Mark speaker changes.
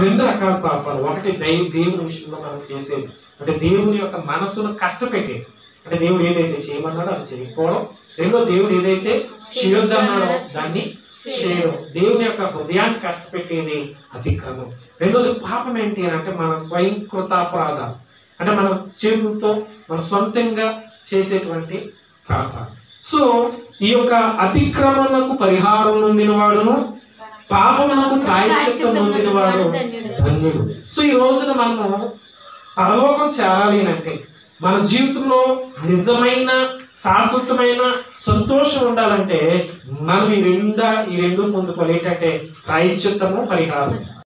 Speaker 1: రెండు రకాల పాపాలు ఒకటి దై దేవుని విషయంలో మనం చేసేది అంటే దేవుని యొక్క మనస్సును కష్టపెట్టేది అంటే దేవుడు ఏదైతే చేయమన్నాడో అది చేయకపోవడం రెండో దేవుడు ఏదైతే చేయొద్దన్నాడో దాన్ని చేయడం దేవుని యొక్క హృదయాన్ని కష్టపెట్టేది అతిక్రమం రెండోది పాపం ఏంటి అని అంటే మన స్వయంకృతాపరాధాలు అంటే మన చేతులతో మన సొంతంగా చేసేటువంటి పాపాలు సో ఈ యొక్క అతిక్రమణకు పరిహారం నొందిన వాడును పాపమునకు ప్రాయశ్చిత్తం నొందిన వాడు ధన్యుడు సో ఈ రోజున మనము పరలోకం చేరాలి అని అంటే మన జీవితంలో నిజమైన శాశ్వతమైన సంతోషం ఉండాలంటే మనం ఈ రెండు ఈ రెండు పొందుకోవాలి ఏంటంటే ప్రాయశ్చిత్తము పరిహారం